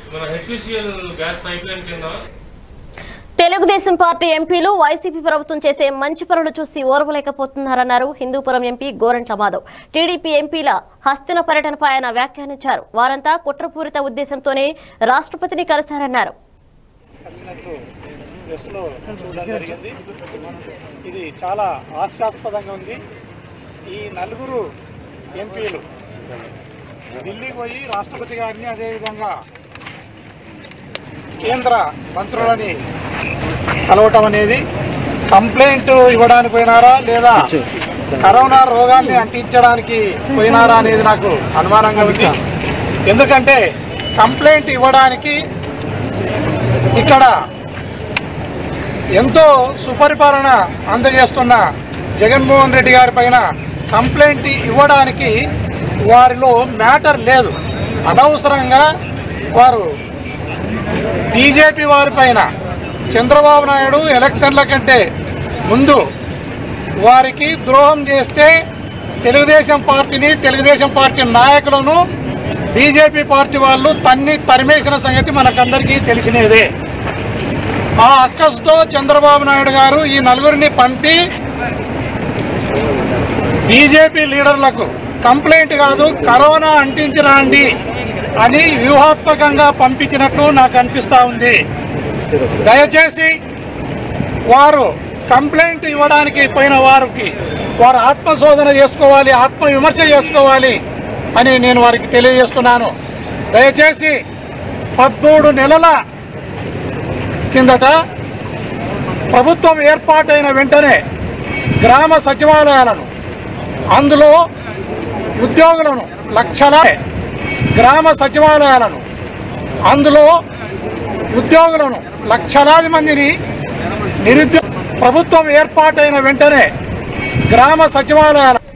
మన HPCL gas pipe line కింద Telugu Desam party ఎంపీలు వైసీపీ ప్రభుత్వం చేసే మంచి పనులు చూసి ఓర్వలేకపోతున్నారన్నారు హిందూపురం ఎంపీ గోరంట్ల మాధవ్ టీడీపీ ఎంపీల హస్తిన పర్యటనపై ఆయన వ్యాఖ్యానించారు వారంతా కుట్రపూరిత ఉద్దేశంతోనే రాష్ట్రపతిని కలిశారన్నారు వచ్చినట్లు ప్రెస్లో చూడడం జరిగింది ఇది చాలా హాస్యాస్పదంగా ఉంది ఈ నలుగురు ఎంపీలు ఢిల్లీ పోయి రాష్ట్రపతి గారిని అదేవిధంగా కేంద్ర మంత్రులని కలవటం అనేది కంప్లైంట్ ఇవ్వడానికి పోయినారా లేదా కరోనా రోగాన్ని అంటించడానికి పోయినారా అనేది నాకు అనుమానంగా ఉంది ఎందుకంటే కంప్లైంట్ ఇవ్వడానికి ఇక్కడ ఎంతో సుపరిపాలన అందజేస్తున్న జగన్మోహన్ రెడ్డి గారి పైన కంప్లైంట్ ఇవ్వడానికి వారిలో మ్యాటర్ లేదు అనవసరంగా వారు బీజేపీ వారి పైన చంద్రబాబు నాయుడు ఎలక్షన్ల కంటే ముందు వారికి ద్రోహం చేస్తే తెలుగుదేశం పార్టీని తెలుగుదేశం పార్టీ నాయకులను బీజేపీ పార్టీ వాళ్ళు తన్ని తరిమేసిన సంగతి మనకందరికీ తెలిసినదే ఆ అక్కసుతో చంద్రబాబు నాయుడు గారు ఈ నలుగురిని పంపి బీజేపీ లీడర్లకు కంప్లైంట్ కాదు కరోనా అంటించరాండి అని వ్యూహాత్మకంగా పంపించినట్లు నాకు అనిపిస్తూ ఉంది దయచేసి వారు కంప్లైంట్ ఇవ్వడానికి పోయిన వారికి వారు ఆత్మశోధన చేసుకోవాలి ఆత్మ విమర్శ చేసుకోవాలి అని నేను వారికి తెలియజేస్తున్నాను దయచేసి పదమూడు నెలల కిందట ప్రభుత్వం ఏర్పాటైన వెంటనే గ్రామ సచివాలయాలను అందులో ఉద్యోగులను లక్షల గ్రామ సచివాలయాలను అందులో ఉద్యోగులను లక్షలాది మందిని నిరుద్యోగ ప్రభుత్వం ఏర్పాటైన వెంటనే గ్రామ సచివాలయాల